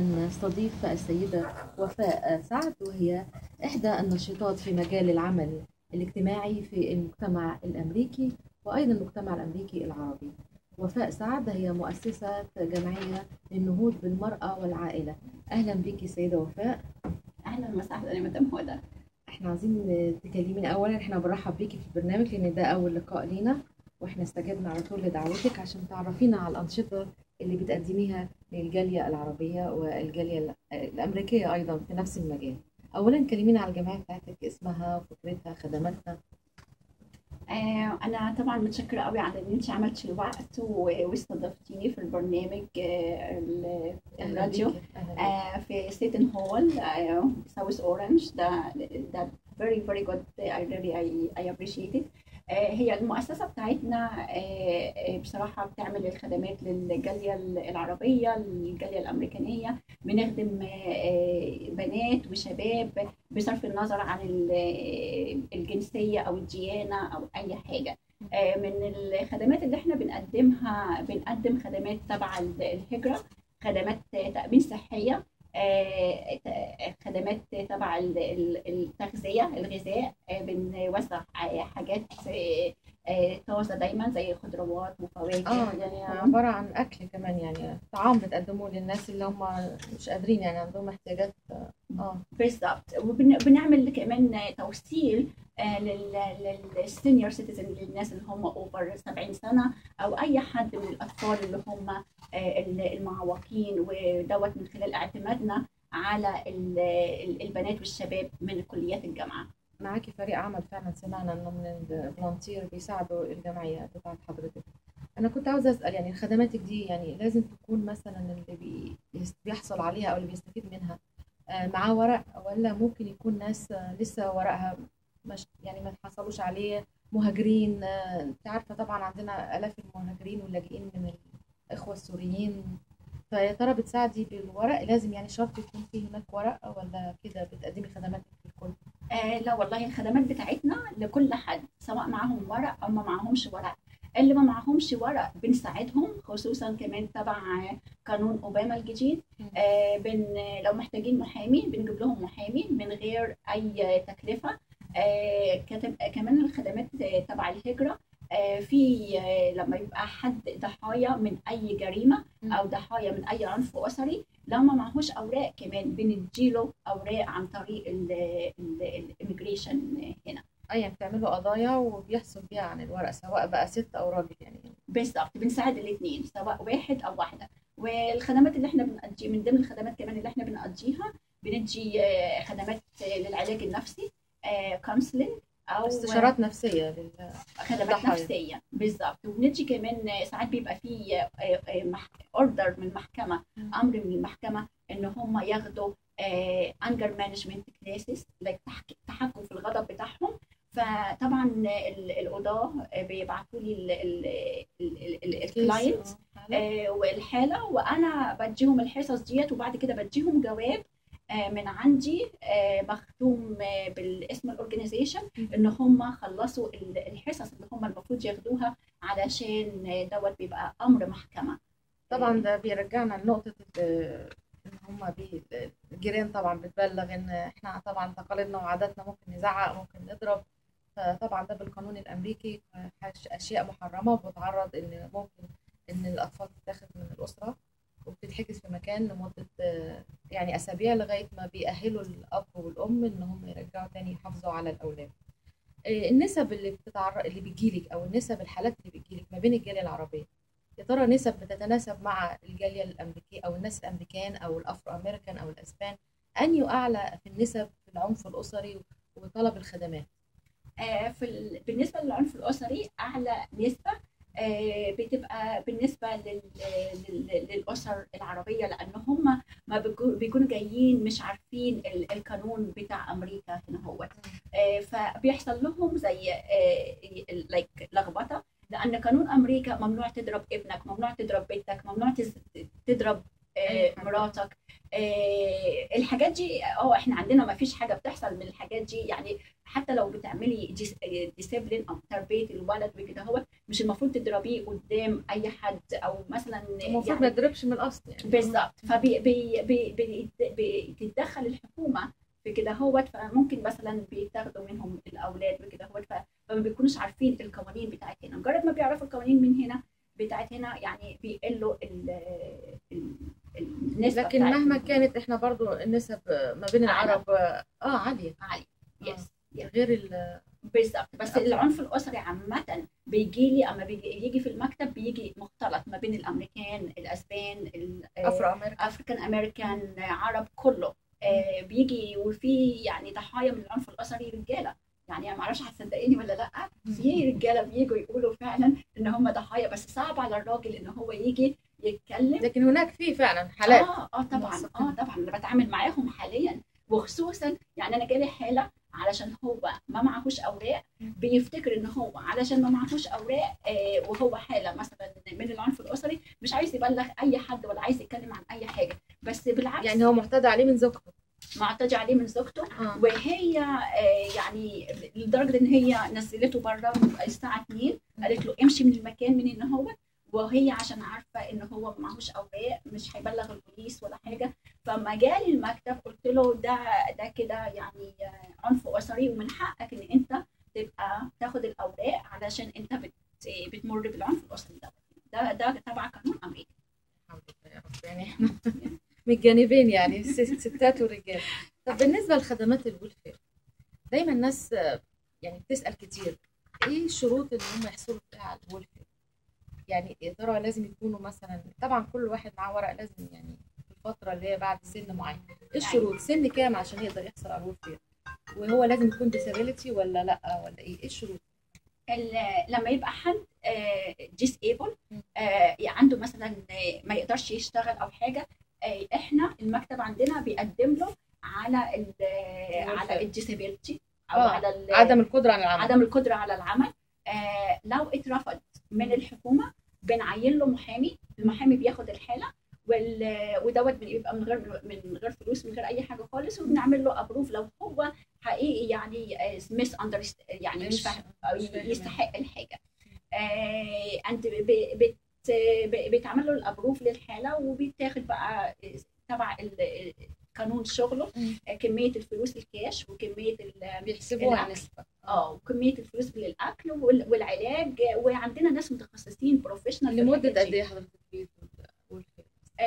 أن نستضيف السيدة وفاء سعد وهي إحدى الناشطات في مجال العمل الاجتماعي في المجتمع الأمريكي وأيضا المجتمع الأمريكي العربي وفاء سعد هي مؤسسة جمعية للنهوض بالمرأة والعائلة أهلا بك سيدة وفاء اهلا وسهلا يا مدام هدى احنا عايزين تكلمينا اولا احنا بنرحب بيكي في البرنامج لان ده اول لقاء لينا واحنا استجبنا على طول لدعوتك عشان تعرفينا على الانشطه اللي بتقدميها للجاليه العربيه والجاليه ال- الامريكيه ايضا في نفس المجال اولا كلمينا على الجمعيه بتاعتك اسمها وفكرتها خدماتها آه انا طبعا متشكره قوي على ان انت عملتي الوقت و- واستضفتيني في البرنامج آه ال- أهلاً الراديو بيكي. أهلاً بيكي. آه في ستيتن هول ساوث اورنج ده ده very very good I really I, I appreciate it آه هي المؤسسة بتاعتنا آه آه، بصراحة بتعمل الخدمات للجالية العربية للجالية الأمريكانية بنخدم آه، آه، بنات وشباب بصرف النظر عن ال- الجنسية أو الديانة أو أي حاجة آه، من الخدمات اللي احنا بنقدمها بنقدم خدمات تبع الهجرة خدمات تأمين صحية آه، ت- خدمات تبع ال- ال- التغذية الغذاء آه، بنوزع آه، حاجات آه، آه، طازة دايما زي خضروات وفواكه اه يعني عباره عن اكل كمان يعني طعام بتقدموه للناس اللي هم مش قادرين يعني عندهم احتياجات اه بالظبط وبنعمل كمان توصيل للسينيور سيتيزن للناس اللي هم اوفر 70 سنه او اي حد من الاطفال اللي هم آه، المعوقين ودوت من خلال اعتمادنا على ال- ال- البنات والشباب من كليات الجامعه معاكي فريق عمل فعلا سمعنا انه من الفولنتير بيساعدوا الجمعيه بتاعت حضرتك انا كنت عاوزه اسال يعني خدماتك دي يعني لازم تكون مثلا اللي بي- بيحصل عليها او اللي بيستفيد منها آه، معاه ورق ولا ممكن يكون ناس آه، لسه ورقها مش يعني ما تحصلوش عليه مهاجرين آه، انت عارفه طبعا عندنا الاف المهاجرين واللاجئين من الاخوه السوريين فيا ترى بتساعدي بالورق لازم يعني شرط يكون فيه هناك ورق ولا كده بتقدمي خدماتك للكل آه لا والله الخدمات بتاعتنا لكل حد سواء معاهم ورق او ما معاهمش ورق اللي ما معاهمش ورق بنساعدهم خصوصا كمان تبع قانون اوباما الجديد آه بن لو محتاجين محامي بنجيب لهم محامي من غير اي تكلفه آه كتب كمان الخدمات تبع الهجره آه في آه لما يبقى حد ضحايا من اي جريمه او ضحايا من اي عنف اسري لو ما معهوش اوراق كمان بنديله اوراق عن طريق الاميجريشن هنا اه يعني بتعملوا قضايا وبيحصل بيها عن الورق سواء بقى ست او راجل يعني بالظبط بنساعد الاثنين سواء واحد او واحده والخدمات اللي احنا بنقضي من ضمن الخدمات كمان اللي احنا بنقضيها بندي آه، خدمات آه، للعلاج النفسي كونسلنج او استشارات نفسيه لل خدمات للضحايا. نفسيه بالظبط وبندي كمان آه، ساعات بيبقى في اوردر من المحكمه مم. امر من المحكمه ان هم ياخدوا انجر مانجمنت كلاسز تحكم في الغضب بتاعهم فطبعا ال- القضاه بيبعتوا لي الكلاينت والحاله وانا بديهم الحصص ديت وبعد كده بديهم جواب آه، من عندي آه، مختوم آه، بالاسم الاورجنايزيشن ان هم خلصوا ال- الحصص اللي هم المفروض ياخدوها علشان آه، دوت بيبقى امر محكمه طبعا ده بيرجعنا لنقطه ال- ان هم بي الجيران طبعا بتبلغ ان احنا طبعا تقاليدنا وعاداتنا ممكن نزعق ممكن نضرب فطبعا ده بالقانون الامريكي حاش- اشياء محرمه وبتعرض ان ممكن ان الاطفال تتاخد من الاسره وبتتحجز في مكان لمده آه، يعني اسابيع لغايه ما بيأهلوا الاب والام ان هم يرجعوا تاني يحافظوا على الاولاد آه، النسب اللي بتتعرض اللي بتجيلك او النسب الحالات اللي بتجيلك ما بين الجاليه العربيه يا ترى نسب بتتناسب مع الجاليه الامريكيه او الناس الامريكان او الافرو امريكان او الاسبان انهي اعلى في النسب في العنف الاسري وطلب الخدمات آه، في ال... بالنسبه للعنف الاسري اعلى نسبه آه، بتبقى بالنسبه لل... لل... للاسر العربيه لان هم ما بيكو- بيكونوا جايين مش عارفين ال... القانون بتاع امريكا هنا هو آه، فبيحصل لهم زي لايك لخبطه لان قانون امريكا ممنوع تضرب ابنك ممنوع تضرب بنتك ممنوع تز- تضرب آه، أي حد. مراتك آه، الحاجات دي اه احنا عندنا ما فيش حاجه بتحصل من الحاجات دي يعني حتى لو بتعملي ديسيبلين او تربيه الولد وكده هو مش المفروض تضربيه قدام اي حد او مثلا المفروض ما يضربش من الاصل يعني بالظبط فبتتدخل الحكومه في كده هوت فممكن مثلا بيتاخدوا منهم الاولاد وكده هوت ف- فما بيكونوش عارفين القوانين بتاعت هنا مجرد ما بيعرفوا القوانين من هنا بتاعت هنا يعني بيقلوا ال ال- النسبه لكن بتاعت مهما كانت احنا برضو النسب ما بين العرب اه عاليه عالي يس غير ال- بالظبط بس العنف الاسري عامه بيجي لي اما بيجي يجي في المكتب بيجي مختلط ما بين الامريكان الاسبان ال- افرو امريكا افريكان امريكان عرب كله آه، بيجي وفي يعني ضحايا من العنف الاسري رجاله يعني أنا ما اعرفش هتصدقيني ولا لا في رجاله بيجوا يقولوا فعلا ان هم ضحايا بس صعب على الراجل ان هو يجي يتكلم لكن هناك في فعلا حالات اه اه طبعا موثقين. اه طبعا انا بتعامل معاهم حاليا وخصوصا يعني انا جالي حاله علشان هو ما معهوش اوراق بيفتكر ان هو علشان ما معهوش اوراق آه وهو حاله مثلا من العنف الاسري مش عايز يبلغ اي حد ولا عايز يتكلم عن اي حاجه بس بالعكس يعني هو معتدى عليه من زوجته معتدي عليه من زوجته اه وهي آه، يعني لدرجه ان هي نزلته بره الساعه 2 قالت له امشي من المكان من ان هو وهي عشان عارفه ان هو معهوش اوراق مش هيبلغ البوليس ولا حاجه فما جالي المكتب قلت له ده ده كده يعني آه، عنف اسري ومن حقك ان انت تبقى تاخد الاوراق علشان انت بت بتمر بالعنف الاسري ده ده ده تبع قانون امريكا الحمد لله يا رب يعني احنا من الجانبين يعني س- ستات ورجال طب بالنسبه لخدمات الويلفير دايما الناس آه، يعني بتسال كتير ايه الشروط اللي هم يحصلوا فيها على الويلفير يعني يا ترى لازم يكونوا مثلا طبعا كل واحد معاه ورق لازم يعني في الفتره اللي هي بعد سن معين ايه الشروط سن كام عشان يقدر يحصل على الويلفير وهو لازم يكون ديسابيلتي ولا لا ولا ايه ايه الشروط ال- لما يبقى حد ديسيبل مم. عنده مثلا آه، ما يقدرش يشتغل او حاجه آه، احنا المكتب عندنا بيقدم له على ال على الديسابيلتي او آه، على ال- عدم القدره على العمل عدم القدره على العمل آه، لو اترفض من الحكومه بنعين له محامي المحامي بياخد الحاله وال- ودوت بيبقى من غير من غير فلوس من غير اي حاجه خالص وبنعمل له ابروف لو هو حقيقي يعني مس اندر يعني مش مش- فاهم أو مش فاهم. يستحق الحاجه آه انت ب- بت ب- بيتعمل له الابروف للحاله وبيتاخد بقى تبع ال- قانون شغله مم. آه، كميه الفلوس الكاش وكميه ال- بيحسبوها الأكل. نسبه اه وكميه الفلوس للاكل وال- والعلاج وعندنا ناس متخصصين بروفيشنال لمده قد ايه حضرتك في الويلفير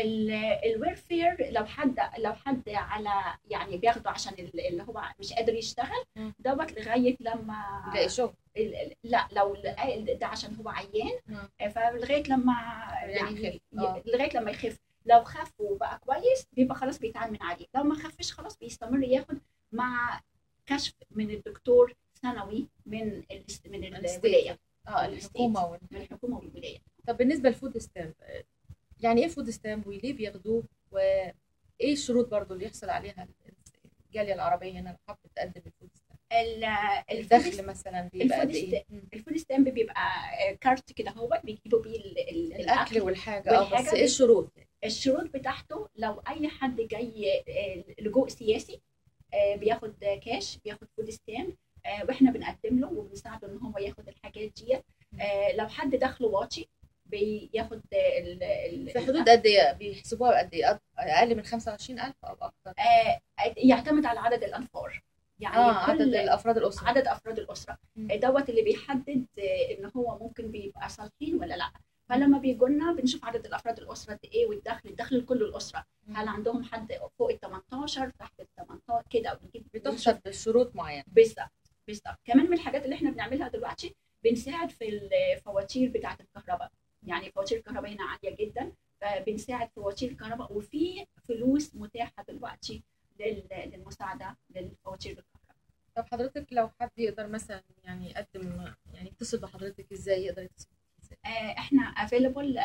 الويرفير لو حد لو حد على يعني بياخده عشان ال- اللي هو مش قادر يشتغل مم. دوت لغايه لما يلاقي شغل ال- ال- لا لو ال- ده عشان هو عيان مم. فلغايه لما يعني يعني يخف. آه. لغايه لما يخف لو خف وبقى كويس بيبقى خلاص بيتعامل من عليه لو ما خفش خلاص بيستمر ياخد مع كشف من الدكتور سنوي من ال- من الولايه اه الحكومه وال... من الحكومه والولايه طب بالنسبه للفود ستامب يعني ايه فود ستامب وليه بياخدوه وايه الشروط برضو اللي يحصل عليها الجاليه العربيه هنا لو حابه تقدم الفود ستامب ال- الفود الدخل مثلا بيبقى قد الفود ايه مم. الفود ستامب بيبقى كارت كده هو بيجيبوا بيه ال- ال- الاكل والحاجه اه والحاجة بس ايه بي- الشروط الشروط بتاعته لو اي حد جاي آه، لجوء سياسي آه، بياخد كاش بياخد فود ستامب آه، واحنا بنقدم له وبنساعده ان هو ياخد الحاجات دي آه، لو حد دخله واطي بياخد ال- ال- في حدود قد ايه بيحسبوها قد ايه أق- اقل من 25000 او اكتر آه، يعتمد على عدد الانفار يعني اه عدد كل الافراد الاسره عدد افراد الاسره مم. دوت اللي بيحدد آه، ان هو ممكن بيبقى صالحين ولا لا فلما بيجوا لنا بنشوف عدد الافراد الاسره قد ايه والدخل الدخل لكل الاسره هل عندهم حد فوق ال 18 تحت ال 18 كده بنجيب بنشوف بتحسب بشروط معينه بالظبط بالظبط كمان من الحاجات اللي احنا بنعملها دلوقتي بنساعد في الفواتير بتاعه الكهرباء يعني فواتير الكهرباء هنا عاليه جدا فبنساعد في فواتير الكهرباء وفي فلوس متاحه دلوقتي لل- للمساعده للفواتير الكهرباء طب حضرتك لو حد يقدر مثلا يعني يقدم يعني يتصل بحضرتك ازاي يقدر يتصل بيك ازاي آه، احنا افيلبل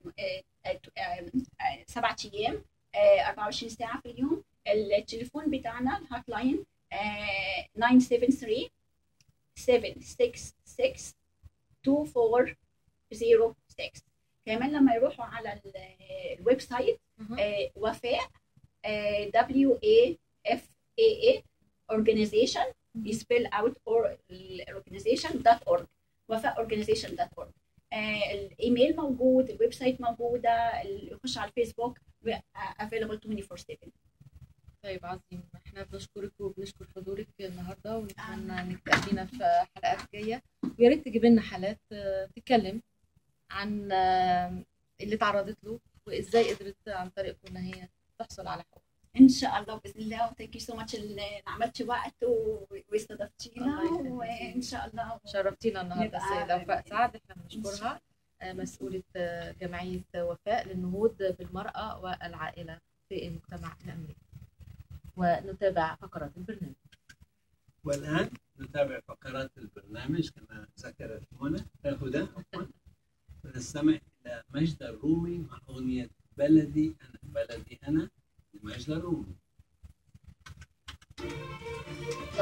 سبعة ايام آه، 24 ساعه في اليوم التليفون بتاعنا الهوت لاين 973 766 2406 كمان لما يروحوا على ال- الويب سايت أها. آه، وفاء W A F A A organization يسبيل اوت اور الاورجنايزيشن دوت اورج وفاء اورجنايزيشن دوت اورج الايميل موجود الويب سايت موجوده اللي يخش على الفيسبوك افيلبل 24 7 طيب عظيم احنا بنشكرك وبنشكر حضورك النهارده ونتمنى انك تقابلينا في حلقات جايه ويا ريت تجيب لنا حالات آه، تتكلم عن آه، اللي تعرضت له وازاي قدرت عن طريقكم ان هي تحصل على حقوق ان شاء الله باذن الله وثانك يو سو ماتش اللي عملتي وقت و- واستضفتينا الله يخليك. وان شاء الله شرفتينا النهارده نبقى- السيده وفاء سعد احنا بنشكرها آه، مسؤوله آه، جمعيه وفاء للنهوض بالمراه والعائله في المجتمع الامريكي ونتابع فقرات البرنامج والآن نتابع فقرات البرنامج كما ذكرت منى هدى عفواً. ونستمع إلى مجد الرومي مع أغنية بلدي